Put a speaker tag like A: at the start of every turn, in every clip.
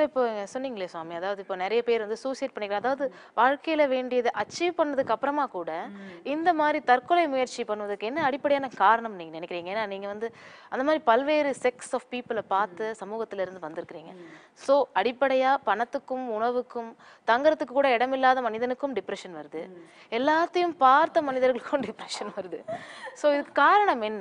A: இப்போ சொன்னீங்களே சுவாமி அதாவது இப்போ நிறைய பேர் வந்து சூசைட் பண்ணிக்கிறாங்க அதாவது வாழ்க்கையில வேண்டியதை அச்சீவ் பண்ணதுக்கு அப்புறமா கூட இந்த மாதிரி தற்கொலை முயற்சி பண்ணுவதற்கு என்ன அடிப்படையான காரணம் நீங்க நினைக்கிறீங்க ஏன்னா நீங்க வந்து அந்த மாதிரி பல்வேறு செக்ஸ் ஆஃப் பீப்புளை பார்த்து சமூகத்துல இருந்து வந்திருக்கிறீங்க ஸோ அடிப்படையா பணத்துக்கும் உணவுக்கும் தங்கறதுக்கு கூட இடமில்லாத மனிதனுக்கும் டிப்ரெஷன் வருது எல்லாத்தையும் பார்த்த மனிதர்களுக்கும் டிப்ரெஷன் வருது ஸோ இதுக்கு காரணம் என்ன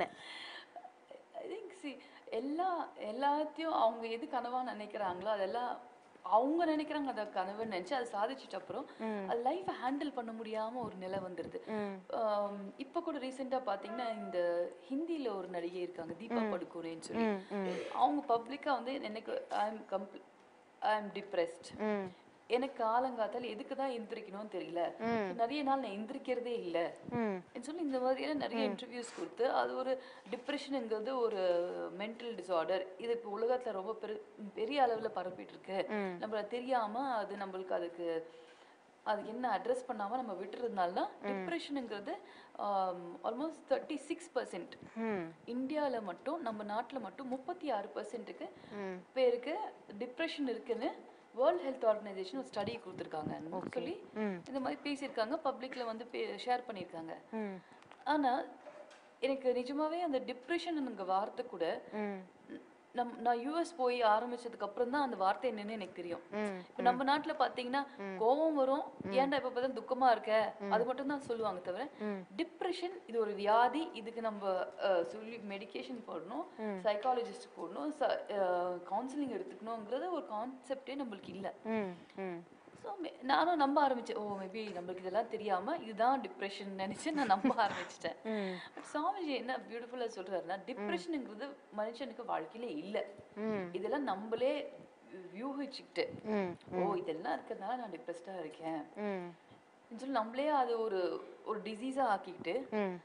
B: ஐ திங்க் சி எல்லா எல்லாத்தையும் அவங்க எது கனவா நினைக்கிறாங்களோ அதெல்லாம் அவங்க நினைக்கிறாங்க அதை கனவுன்னு நினைச்சு அதை சாதிச்சிட்ட அப்புறம் அது லைஃப்பை ஹேண்டில் பண்ண முடியாம ஒரு நிலை வந்துடுது ஆம், இப்ப கூட ரீசெண்டா பாத்தீங்கன்னா இந்த ஹிந்தில ஒரு நடிகை இருக்காங்க தீபா படுகோனேன்னு சொல்லி அவங்க பப்ளிக்கா வந்து எனக்கு I am completely I am depressed
A: hmm
B: எனக்கு காலங்காத்தால எதுக்கு தான் எந்திரிக்கணும்னு தெரியல நிறைய நாள் நான் எந்திரிக்கிறதே இல்ல
A: ம்
B: சொல்லி இந்த மாதிரியான நிறைய இன்டர்வியூஸ் கொடுத்து அது ஒரு டிப்ரெஷனுங்கிறது ஒரு மென்டல் டிசார்டர் இது இப்போ உலகத்துல ரொம்ப பெரு பெரிய அளவுல பரப்பிட்டு இருக்கு நம்மள தெரியாம அது நம்மளுக்கு அதுக்கு அது என்ன அட்ரஸ் பண்ணாம நம்ம விட்டுறதுனால தான் டிப்ரெஷனுங்கிறது almost thirty six percent
A: hmm
B: இந்தியால மட்டும் நம்ம நாட்டுல மட்டும் முப்பத்தி ஆறு பர்சன்ட்டுக்கு பேருக்கு டிப்ரெஷன் இருக்குன்னு வேர்ல்ட் ஹெல்த் ஆர்கனைசேஷன் ஒரு ஸ்டடி கொடுத்துருக்காங்க சொல்லி இந்த மாதிரி பேசியிருக்காங்க பப்ளிக்ல வந்து ஷேர் பண்ணியிருக்காங்க
A: ம்
B: ஆனா எனக்கு நிஜமாவே அந்த டிப்ரெஷன் வார்த்தை கூட
A: ம்
B: நம் நான் யூஎஸ் போய் ஆரம்பிச்சதுக்கு அப்புறம் தான் அந்த வார்த்தை என்னன்னு எனக்கு தெரியும்
A: ம்
B: இப்ப நம்ம நாட்டுல பாத்தீங்கன்னா கோவம் வரும் ஏன்டா இப்ப பார்த்தா துக்கமா இருக்க அது மட்டும் தான் சொல்லுவாங்க தவிர டிப்ரெஷன் இது ஒரு வியாதி இதுக்கு நம்ம அஹ், சொல்லி மெடிகேஷன் போடணும் சைக்காலஜிஸ்ட் போடணும் கவுன்சிலிங் எடுத்துக்கணுங்கிறது ஒரு கான்செப்டே நம்மளுக்கு இல்ல
A: ம் ம்
B: ஸோ நானும் நம்ப ஆரம்பிச்சேன் ஓ மேபி நம்மளுக்கு இதெல்லாம் தெரியாம இதுதான் டிப்ரெஷன் நினைச்சு நான் நம்ப ஆரம்பிச்சிட்டேன் பட் சாமிஜி என்ன பியூட்டிஃபுல்லா சொல்றாருன்னா டிப்ரெஷனுங்கிறது மனுஷனுக்கு வாழ்க்கையில இல்ல
A: ம்
B: இதெல்லாம் நம்மளே யூகிச்சுக்கிட்டு
A: ம்
B: ஓ இதெல்லாம் இருக்கிறதுனால நான் டிப்ரெஸ்டா இருக்கேன்
A: ம்
B: சொல்லி நம்மளே அது ஒரு ஒரு டிசீஸா ஆக்கிக்கிட்டு
A: ம்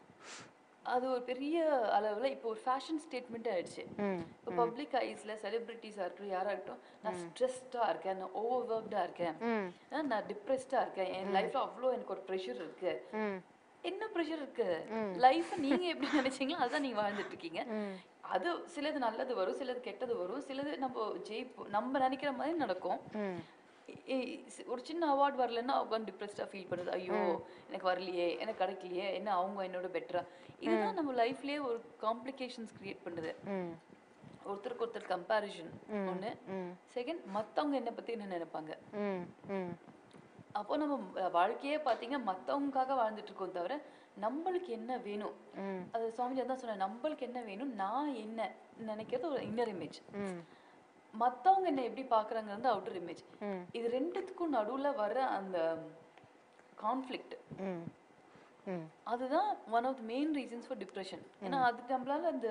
B: அது ஒரு பெரிய அளவுல இப்போ ஒரு ஃபேஷன் ஸ்டேட்மெண்ட் ஆயிடுச்சு
A: ம்
B: இப்போ பப்ளிக் ஐஸ்ல செலிபிரிட்டிஸா இருக்கட்டும் யாரா இருக்கட்டும் நான் ஸ்ட்ரெஸ்டா இருக்கேன் நான் ஓவர் ஒர்க்டா இருக்கேன்
A: ம்
B: ஆ, நான் டிப்ரெஸ்டா இருக்கேன் என் லைஃப்ல அவ்வளோ எனக்கு ஒரு ப்ரெஷர் இருக்கு
A: ம்
B: என்ன ப்ரெஷர் இருக்கு லைஃப் நீங்க எப்படி நினைச்சீங்களோ அதுதான் நீங்க வாழ்ந்துட்டு இருக்கீங்க அது சிலது நல்லது வரும் சிலது கெட்டது வரும் சிலது நம்ம ஜெயிப்போம் நம்ம நினைக்கிற மாதிரி நடக்கும்
A: ம்
B: இ- இ- சி- ஒரு சின்ன அவார்ட் வரலன்னா உட்காந்து டிப்ரெஸ்டா ஃபீல் பண்ணுது ஐயோ எனக்கு வரலையே எனக்கு கிடைக்கலையே என்ன அவங்க என்னோட பெட்டரா இதுதான் நம்ம லைஃப்லயே ஒரு காம்ப்ளிகேஷன்ஸ் கிரியேட் பண்ணுது
A: ம்
B: ஒருத்தருக்கு ஒருத்தர் கம்பேரிஷன் ஒண்ணு செகண்ட் மத்தவங்க என்ன பத்தி என்ன நினைப்பாங்க
A: ம் ம்
B: அப்போ நம்ம அஹ், வாழ்க்கையே பாத்தீங்கன்னா மத்தவங்களுக்காக வாழ்ந்துட்டு இருக்கோம் தவிர நம்மளுக்கு என்ன வேணும்
A: ம்
B: அது சுவாமிஜி தான் சொன்னேன் நம்மளுக்கு என்ன வேணும் நான் என்ன நினைக்கிறது ஒரு இன்னர் இமேஜ்
A: ம்
B: மத்தவங்க என்ன எப்படி பாக்குறாங்க வந்து அவுட்டர் இமேஜ்
A: ம்
B: இது ரெண்டுத்துக்கும் நடுவுல வர அந்த கான்ஃப்ளிக்ட்
A: ம் ம்
B: அதுதான் one of the main reasons for depression ஏன்னா அது நம்மளால அந்த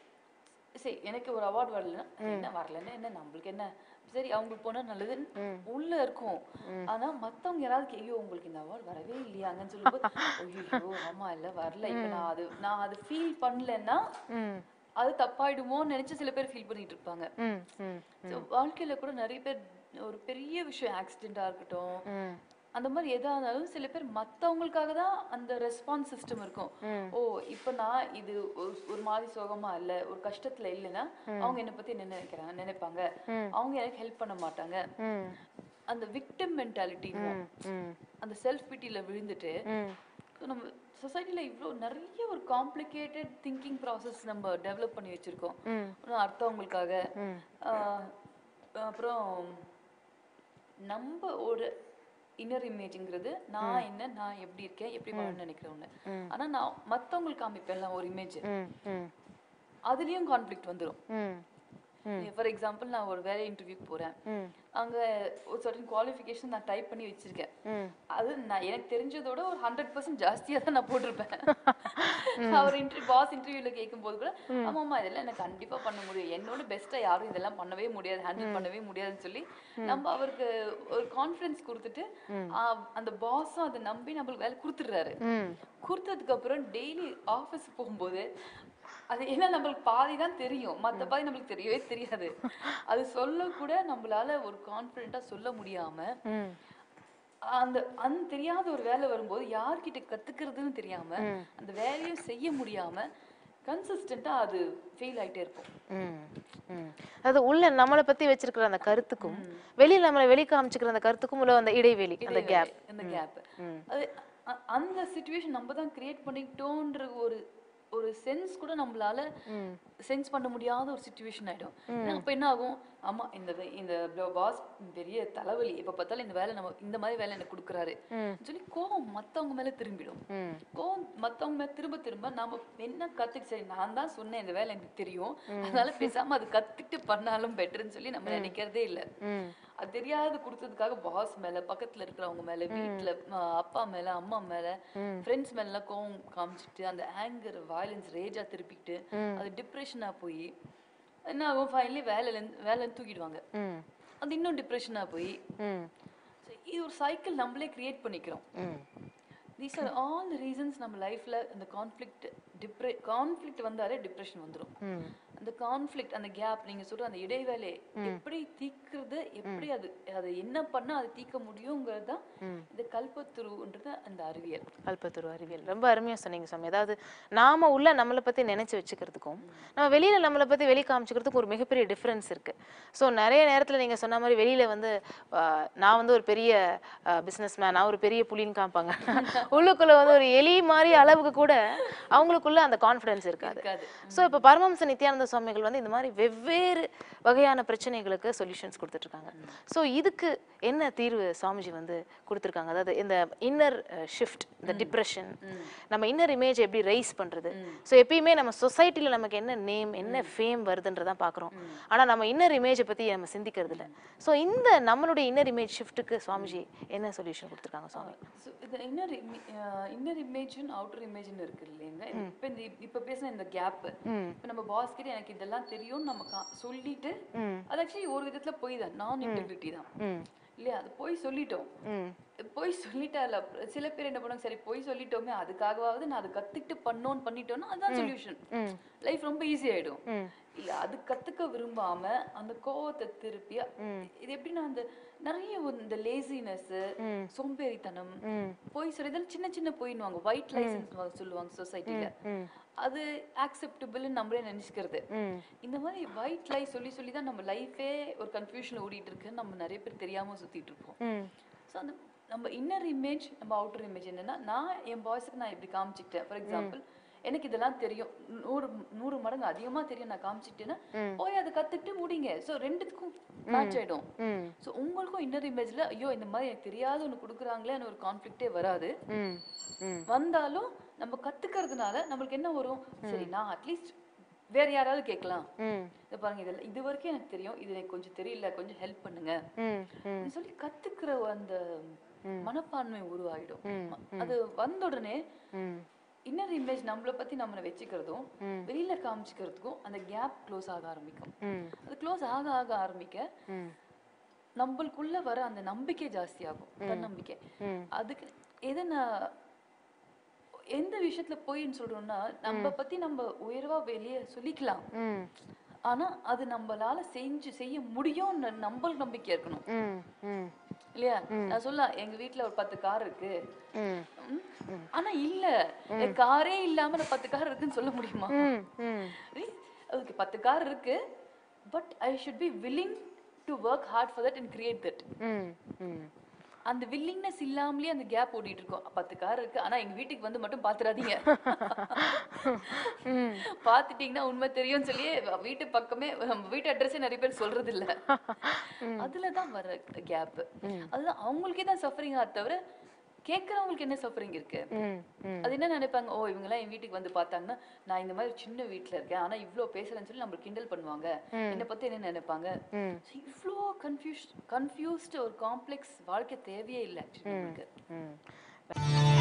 B: சரி எனக்கு ஒரு அவார்ட் வரலன்னா என்ன வரலன்னா என்ன நம்மளுக்கு என்ன சரி அவங்களுக்கு போனா நல்லதுன்னு உள்ள இருக்கும் ஆனா மத்தவங்க யாராவது கே- ஐயோ உங்களுக்கு இந்த அவார்ட் வரவே இல்லையாங்கன்னு சொல்லும்போது ஐயோ ஆமா இல்ல வரல இப்ப நான் அது நான் அது ஃபீல் பண்ணலன்னா
A: ம்
B: அது தப்பாயிடுமோன்னு நினைச்சு சில பேர் ஃபீல் பண்ணிட்டு இருப்பாங்க
A: ம் ம்
B: So, வாழ்க்கையில கூட நிறைய பேர் ஒரு பெரிய விஷயம் ஆக்சிடென்டா இருக்கட்டும்
A: ம்
B: அந்த மாதிரி எதா இருந்தாலும் சில பேர் மத்தவங்களுக்காக தான் அந்த ரெஸ்பான்ஸ் சிஸ்டம் இருக்கும் ஓ இப்போ நான் இது ஒரு ஒரு மாதிரி சோகமா இல்ல ஒரு கஷ்டத்துல இல்லைன்னா அவங்க என்ன பத்தி என்ன நினைக்கிறாங்க நினைப்பாங்க அவங்க எனக்கு ஹெல்ப் பண்ண மாட்டாங்க
A: ம்
B: அந்த விக்டிம் மென்டாலிட்டி
A: ம்
B: அந்த செல்ஃப் பிட்டில விழுந்துட்டு
A: ம்
B: நம்ம சொசைட்டில இவ்ளோ நிறைய ஒரு காம்ப்ளிகேட்டட் திங்கிங் ப்ராசஸ் நம்ம டெவலப் பண்ணி வச்சிருக்கோம்
A: ம்
B: ஒண்ணு அடுத்தவங்களுக்காக ஆஹ் அப்புறம் நம்ம ஒரு இன்னர் இமேஜ்ங்கிறது நான் என்ன நான் எப்படி இருக்கேன் எப்படி வாழணும்னு நினைக்கிறேன் ஒண்ணு ஆனா நான் மத்தவங்களுக்கு காமிப்பேன்ல ஒரு இமேஜ்
A: ம் ம்
B: அதுலயும் கான்ஃப்ளிக்ட் வந்துரும்
A: ம்
B: ஃபார் எக்ஸாம்பிள் நான் ஒரு வேலை இன்டர்வியூக்கு போறேன்
A: ம்
B: அங்க ஒரு சர்டன் குவாலிஃபிகேஷன் நான் டைப் பண்ணி வச்சிருக்கேன்
A: ம்
B: அது நான் எனக்கு தெரிஞ்சதோட ஒரு ஹண்ட்ரட் பர்சன்ட் ஜாஸ்தியா தான் நான் போட்டிருப்பேன் அவர் இன்டர்வியூ பாஸ் இன்டர்வியூல கேட்கும் போது கூட ஆமா ஆமா இதெல்லாம் எனக்கு கண்டிப்பா பண்ண முடியும் என்னோட பெஸ்ட்டா யாரும் இதெல்லாம் பண்ணவே முடியாது ஹேண்டில் பண்ணவே முடியாதுன்னு சொல்லி நம்ம அவருக்கு ஒரு கான்ஃபிடன்ஸ் கொடுத்துட்டு ஆ, அந்த பாஸும் அதை நம்பி நம்மளுக்கு வேலை கொடுத்துடுறாரு
A: ம்
B: கொடுத்ததுக்கு அப்புறம் டெய்லி ஆஃபீஸ் போகும்போது அது என்ன நம்மளுக்கு பாதி தான் தெரியும் மத்த பாதி நம்மளுக்கு தெரியவே தெரியாது அது சொல்ல கூட நம்மளால ஒரு கான்ஃபிடென்ட்டா சொல்ல முடியாம
A: ம்
B: அந்த அந்த தெரியாத ஒரு வேலை வரும்போது யார்கிட்ட கத்துக்கிறதுன்னு தெரியாம அந்த வேலையும் செய்ய முடியாம கன்சிஸ்டண்டா அது ஃபெயில் ஆயிட்டே இருக்கும்
A: ம், ம். அதாவது உள்ள நம்மளை பத்தி வச்சிருக்கிற அந்த கருத்துக்கும் வெளியில நம்மளை வெளி காமிச்சுக்கிற அந்த கருத்துக்கும் உள்ள அந்த இடைவெளி அந்த கேப்
B: இந்த கேப் அது அ- அந்த சுச்சுவேஷன் நம்ம தான் கிரியேட் பண்ணிக்கிட்டோன்ற ஒரு ஒரு சென்ஸ் கூட நம்மளால சென்ஸ் பண்ண முடியாத ஒரு சுச்சுவேஷன் ஆயிடும் ஏன்னா அப்ப என்ன ஆகும் ஆமா இந்த வே- இந்த பாஸ் பெரிய தலைவலி எப்ப பார்த்தாலும் இந்த வேலை நம்ம இந்த மாதிரி வேலை எனக்கு கொடுக்குறாரு சொல்லி கோவம் மத்தவங்க மேல திரும்பிடும்
A: ம்.
B: கோவம் மத்தவங்க மேல திரும்ப திரும்ப நாம என்ன கத்துக்கு சரி நான் தான் சொன்னேன் இந்த வேலை எனக்கு தெரியும் அதனால பேசாம அது கத்துக்கிட்டு பண்ணாலும் பெட்டர்னு சொல்லி நம்ம நினைக்கிறதே இல்ல
A: ம்.
B: அது தெரியாது கொடுத்ததுக்காக பாஸ் மேல பக்கத்துல இருக்கிறவங்க மேல வீட்ல அஹ், அப்பா மேல அம்மா மேல ஃப்ரெண்ட்ஸ் மேல எல்லாம் கோவம் காமிச்சிட்டு அந்த ஆங்கர் வயலன்ஸ் ரேஜா திருப்பிட்டு அது டிப்ரெஷனா போய் என்ன ஆகும் ஃபைனலி வேலையில இருந்து வேலையில இருந்து தூக்கிடுவாங்க
A: ம்.
B: அது இன்னும் டிப்ரெஷனா போய்
A: ம்.
B: so இது ஒரு சைக்கிள் நம்மளே கிரியேட் பண்ணிக்கிறோம்
A: hmm.
B: These are all the reasons நம்ம லைஃப்ல இந்த கான்ஃப்ளிக்ட் டிப்ரெ கான்ஃப்ளிக்ட் வந்தாலே டிப்ரெஷன் வந்துரும்
A: ம்.
B: அந்த கான்ஃப்ளிக்ட் அந்த கேப் நீங்க சொல்ற அந்த இடைவேளை எப்படி தீக்கிறது எப்படி அது அது என்ன பண்ணா அது தீக்க முடியுங்கிறது தான் இந்த கல்பத்துருன்றது அந்த அறிவியல்
A: கல்பத்துரு அறிவியல் ரொம்ப அருமையா சொன்னீங்க சாமி அதாவது நாம உள்ள நம்மளை பத்தி நினைச்சு வச்சுக்கிறதுக்கும் நம்ம வெளியில நம்மளை பத்தி வெளி காமிச்சுக்கிறதுக்கும் ஒரு மிகப்பெரிய டிஃபரன்ஸ் இருக்கு ஸோ நிறைய நேரத்துல நீங்க சொன்ன மாதிரி வெளியில வந்து ஆஹ், நான் வந்து ஒரு பெரிய பிசினஸ் மேன் நான் ஒரு பெரிய புலின்னு காமிப்பாங்க உள்ளுக்குள்ள வந்து ஒரு எலி மாதிரி அளவுக்கு கூட அவங்களுக்குள்ள அந்த கான்ஃபிடன்ஸ் இருக்காது
B: இருக்காது
A: ஸோ இப்போ பரமஹம்ச நித்யானந்த சுவாமிகள் வந்து இந்த மாதிரி வெவ்வேறு வகையான பிரச்சனைகளுக்கு சொல்யூஷன்ஸ் கொடுத்துட்டு இருக்காங்க ஸோ இதுக்கு என்ன தீர்வு சுவாமிஜி வந்து கொடுத்துருக்காங்க அதாவது இந்த இன்னர் ஷிஃப்ட் இந்த டிப்ரெஷன் நம்ம இன்னர் இமேஜ் எப்படி ரைஸ் பண்றது ஸோ எப்பயுமே நம்ம சொசைட்டில நமக்கு என்ன நேம் என்ன ஃபேம் வருதுன்றதான் பார்க்குறோம் ஆனா நம்ம இன்னர் இமேஜை பத்தி நம்ம சிந்திக்கிறது இல்ல ஸோ இந்த நம்மளுடைய இன்னர் இமேஜ் ஷிஃப்ட்டுக்கு சுவாமிஜி என்ன சொல்யூஷன் கொடுத்துருக்காங்க சுவாமி
B: ஸோ இது இன்னர் இன்னர் இமேஜ்னு அவுட்டர் இமேஜ்னு இருக்கு இல்லைங்க இப்போ இந்த இப்போ பேசின இந்த கேப் இப்போ நம்ம பாஸ் கிட்ட எனக்கு இதெல்லாம் தெரியும்னு நம்ம கா- சொல்லிட்டு
A: ம்
B: அது ஆக்சுவலி ஒரு விதத்துல பொய் தான் நான் இன்டெகிரிட்டி தான்
A: ம்
B: இல்லையா அது போய் சொல்லிட்டோம்
A: ம்
B: போய் சொல்லிட்டால சில பேர் என்ன பண்ணுவாங்க சரி போய் சொல்லிட்டோமே அதுக்காகவாவது நான் அதை கத்துக்கிட்டு பண்ணோன்னு பண்ணிட்டோம்னா அதுதான் சொல்யூஷன்
A: ம்
B: லைஃப் ரொம்ப ஈஸி ஆயிடும்
A: ம்
B: இல்ல அது கத்துக்க விரும்பாம அந்த கோவத்தை திருப்பி இது எப்படின்னா அந்த நிறைய ஒரு இந்த லேசினஸ் சோம்பேறித்தனம்
A: ம்
B: போய் சொல்லி இதெல்லாம் சின்ன சின்ன போயின்னுவாங்க ஒயிட் லைசன்ஸ் சொல்லுவாங்க சொசைட்டில
A: ம்
B: அது ஆக்செப்டபிள்னு நம்மளே நினைச்சுக்கிறது
A: ம்
B: இந்த மாதிரி ஒயிட் லை சொல்லி சொல்லி தான் நம்ம லைஃபே ஒரு கன்ஃபியூஷன்ல ஓடிட்டு இருக்குன்னு நம்ம நிறைய பேர் தெரியாம சுத்திட்டு இருப்போம்
A: ம்
B: ஸோ அந்த நம்ம இன்னர் இமேஜ் நம்ம அவுட்டர் இமேஜ் என்னன்னா நான் என் பாய்ஸுக்கு நான் இப்படி காமிச்சிக்கிட்டேன் ஃபார் எக்ஸாம்பிள் எனக்கு இதெல்லாம் தெரியும் நூறு நூறு மடங்கு அதிகமா தெரியும் நான் காமிச்சிட்டேன்னா போய் அதை கத்துக்கிட்டு முடிங்க ஸோ ரெண்டுத்துக்கும் மேட்ச் ஆயிடும்
A: ம்
B: ஸோ உங்களுக்கும் இன்னர் இமேஜ்ல ஐயோ இந்த மாதிரி எனக்கு தெரியாத ஒன்று கொடுக்குறாங்களேன்னு ஒரு கான்ஃப்ளிக்டே வராது
A: ம் ம்
B: வந்தாலும் நம்ம கத்துக்கிறதுனால நம்மளுக்கு என்ன வரும் சரி நான் அட்லீஸ்ட் வேற யாராவது கேட்கலாம்
A: ம்
B: இதை பாருங்க இதெல்லாம் இது வரைக்கும் எனக்கு தெரியும் இது எனக்கு கொஞ்சம் தெரியல கொஞ்சம் ஹெல்ப் பண்ணுங்க
A: ம் ம்
B: அப்படின்னு சொல்லி கத்துக்கிற அந்த மனப்பான்மை உருவாயிடும் அது வந்த உடனே
A: ம்
B: இன்னர் இமேஜ் நம்மளை பத்தி நம்மளை வச்சுக்கிறதும் வெளியில காமிச்சுக்கிறதுக்கும் அந்த கேப் க்ளோஸ் ஆக ஆரம்பிக்கும்
A: ம்
B: அது க்ளோஸ் ஆக ஆக ஆரம்பிக்க
A: ம்
B: நம்மளுக்குள்ள வர அந்த நம்பிக்கை ஜாஸ்தியாகும் தன்னம்பிக்கை
A: ம்.
B: அதுக்கு எதை நான் எந்த விஷயத்துல போயின்னு சொல்றோம்னா நம்ம பத்தி நம்ம உயர்வா வெளியே சொல்லிக்கலாம்
A: ம்
B: ஆனா அது நம்மளால செஞ்சு செய்ய முடியும்னு நம்ம நம்பிக்கை இருக்கணும்
A: ம் ம்
B: இல்லையா நான் சொல்லலாம் எங்க வீட்ல ஒரு பத்து கார் இருக்கு
A: ம்
B: ம், ஆனா இல்ல காரே இல்லாம நான் பத்து கார் இருக்குன்னு சொல்ல முடியுமா
A: ம் ம்
B: ஓகே பத்து கார் இருக்கு but I should be willing to work hard for that and create that
A: hmm hmm
B: அந்த வில்லிங்னஸ் இல்லாமலே அந்த கேப் ஓடிட்டு இருக்கோம் பத்து கார் இருக்கு ஆனா எங்க வீட்டுக்கு வந்து மட்டும் பாத்துறாதீங்க பாத்துட்டீங்கன்னா உண்மை தெரியும்னு சொல்லி வீட்டு பக்கமே நம்ம வீட்டு அட்ரஸே நிறைய பேர் சொல்றது இல்ல அதுலதான் வர கேப் அதுதான் அவங்களுக்கே தான் சஃபரிங்கா தவிர கேட்கறவங்களுக்கு என்ன சஃபரிங் இருக்கு
A: ம் ம்
B: அது என்ன நினைப்பாங்க ஓ இவங்க எல்லாம் என் வீட்டுக்கு வந்து பார்த்தாங்கன்னா நான் இந்த மாதிரி சின்ன வீட்ல இருக்கேன் ஆனா இவ்ளோ பேசுறேன்னு சொல்லி நம்மளுக்கு கிண்டல் பண்ணுவாங்க என்னை பத்தி என்ன நினைப்பாங்க
A: ம்.
B: So, இவ்ளோ கன்ஃபியூஸ் கன்ஃபியூஸ்டு ஒரு காம்ப்ளெக்ஸ் வாழ்க்கை தேவையே இல்லை actually நமக்கு
A: ம்